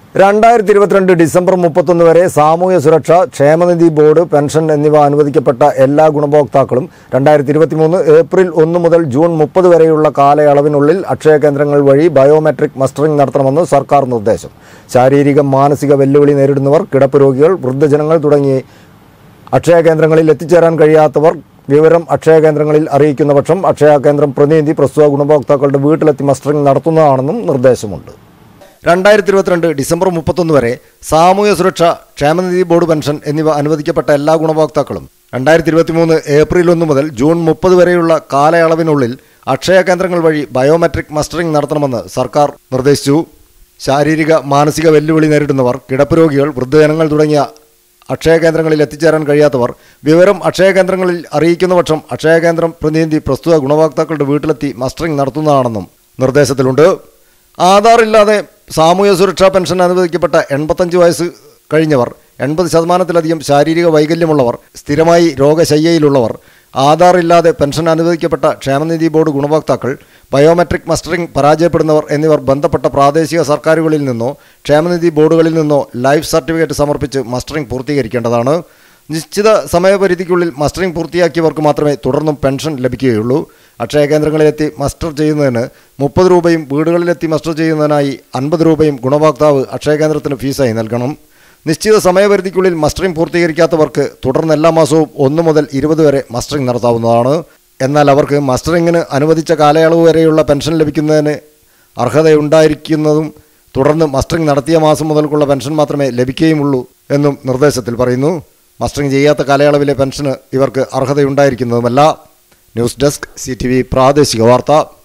രണ്ടായിരത്തി ഇരുപത്തിരണ്ട് ഡിസംബർ മുപ്പത്തൊന്ന് വരെ സാമൂഹ്യ സുരക്ഷ ക്ഷേമനിധി ബോർഡ് പെൻഷൻ എന്നിവ അനുവദിക്കപ്പെട്ട എല്ലാ ഗുണഭോക്താക്കളും രണ്ടായിരത്തി ഇരുപത്തിമൂന്ന് ഏപ്രിൽ ഒന്ന് മുതൽ ജൂൺ മുപ്പത് വരെയുള്ള കാലയളവിനുള്ളിൽ അക്ഷയ കേന്ദ്രങ്ങൾ വഴി ബയോമെട്രിക് മസ്റ്ററിംഗ് നടത്തണമെന്ന് സർക്കാർ നിർദ്ദേശം ശാരീരിക മാനസിക വെല്ലുവിളി നേരിടുന്നവർ കിടപ്പ് രോഗികൾ വൃദ്ധജനങ്ങൾ തുടങ്ങി അക്ഷയ കേന്ദ്രങ്ങളിൽ എത്തിച്ചേരാൻ കഴിയാത്തവർ വിവരം അക്ഷയ കേന്ദ്രങ്ങളിൽ അറിയിക്കുന്ന പക്ഷം അക്ഷയ കേന്ദ്രം പ്രതിനിധി പ്രസ്തുത ഗുണഭോക്താക്കളുടെ വീട്ടിലെത്തി മസ്റ്ററിംഗ് നടത്തുന്നതാണെന്നും നിർദ്ദേശമുണ്ട് രണ്ടായിരത്തി ഇരുപത്തിരണ്ട് ഡിസംബർ മുപ്പത്തൊന്ന് വരെ സാമൂഹ്യ സുരക്ഷ ക്ഷേമനിധി ബോർഡ് പെൻഷൻ എന്നിവ അനുവദിക്കപ്പെട്ട എല്ലാ ഗുണഭോക്താക്കളും രണ്ടായിരത്തി ഇരുപത്തിമൂന്ന് ഏപ്രിൽ ഒന്ന് മുതൽ ജൂൺ മുപ്പത് വരെയുള്ള കാലയളവിനുള്ളിൽ അക്ഷയ കേന്ദ്രങ്ങൾ വഴി ബയോമെട്രിക് മസ്റ്ററിംഗ് നടത്തണമെന്ന് സർക്കാർ നിർദ്ദേശിച്ചു ശാരീരിക മാനസിക വെല്ലുവിളി നേരിടുന്നവർ കിടപ്പ് രോഗികൾ വൃദ്ധജനങ്ങൾ തുടങ്ങിയ അക്ഷയ കേന്ദ്രങ്ങളിൽ എത്തിച്ചേരാൻ കഴിയാത്തവർ വിവരം അക്ഷയ കേന്ദ്രങ്ങളിൽ അറിയിക്കുന്ന പക്ഷം അക്ഷയ കേന്ദ്രം പ്രതിനിധി പ്രസ്തുത ഗുണഭോക്താക്കളുടെ വീട്ടിലെത്തി മസ്റ്ററിംഗ് നടത്തുന്നതാണെന്നും നിർദ്ദേശത്തിലുണ്ട് ആധാർ ഇല്ലാതെ സാമൂഹ്യ സുരക്ഷാ പെൻഷൻ അനുവദിക്കപ്പെട്ട എൺപത്തഞ്ച് വയസ്സ് കഴിഞ്ഞവർ എൺപത് ശതമാനത്തിലധികം ശാരീരിക വൈകല്യമുള്ളവർ സ്ഥിരമായി രോഗശയ്യയിലുള്ളവർ ആധാർ ഇല്ലാതെ പെൻഷൻ അനുവദിക്കപ്പെട്ട ക്ഷേമനിധി ബോർഡ് ഗുണഭോക്താക്കൾ ബയോമെട്രിക് മസ്റ്ററിംഗ് പരാജയപ്പെടുന്നവർ എന്നിവർ ബന്ധപ്പെട്ട പ്രാദേശിക സർക്കാരുകളിൽ നിന്നോ ക്ഷേമനിധി ബോർഡുകളിൽ നിന്നോ ലൈഫ് സർട്ടിഫിക്കറ്റ് സമർപ്പിച്ച് മസ്റ്ററിംഗ് പൂർത്തീകരിക്കേണ്ടതാണ് നിശ്ചിത സമയപരിധിക്കുള്ളിൽ മസ്റ്ററിംഗ് പൂർത്തിയാക്കിയവർക്ക് മാത്രമേ തുടർന്നും പെൻഷൻ ലഭിക്കുകയുള്ളൂ അക്ഷയ കേന്ദ്രങ്ങളിലെത്തി മസ്റ്റർ ചെയ്യുന്നതിന് മുപ്പത് രൂപയും വീടുകളിലെത്തി മസ്റ്റർ ചെയ്യുന്നതിനായി അൻപത് രൂപയും ഗുണഭോക്താവ് അക്ഷയ കേന്ദ്രത്തിന് ഫീസായി നൽകണം നിശ്ചിത സമയപരിധിക്കുള്ളിൽ മസ്റ്ററിംഗ് പൂർത്തീകരിക്കാത്തവർക്ക് തുടർന്ന് എല്ലാ മാസവും ഒന്ന് മുതൽ ഇരുപത് വരെ മസ്റ്ററിംഗ് നടത്താവുന്നതാണ് എന്നാൽ അവർക്ക് മസ്റ്ററിംഗിന് അനുവദിച്ച കാലയളവ് വരെയുള്ള പെൻഷൻ ലഭിക്കുന്നതിന് അർഹതയുണ്ടായിരിക്കുന്നതും തുടർന്ന് മസ്റ്ററിംഗ് നടത്തിയ മാസം മുതൽക്കുള്ള പെൻഷൻ മാത്രമേ ലഭിക്കുകയുമുള്ളൂ എന്നും നിർദ്ദേശത്തിൽ പറയുന്നു മസ്റ്ററിംഗ് ചെയ്യാത്ത കാലയളവിലെ പെൻഷന് ഇവർക്ക് അർഹതയുണ്ടായിരിക്കുന്നതുമല്ല ന്യൂസ് ഡെസ്ക് സി പ്രാദേശിക വാർത്ത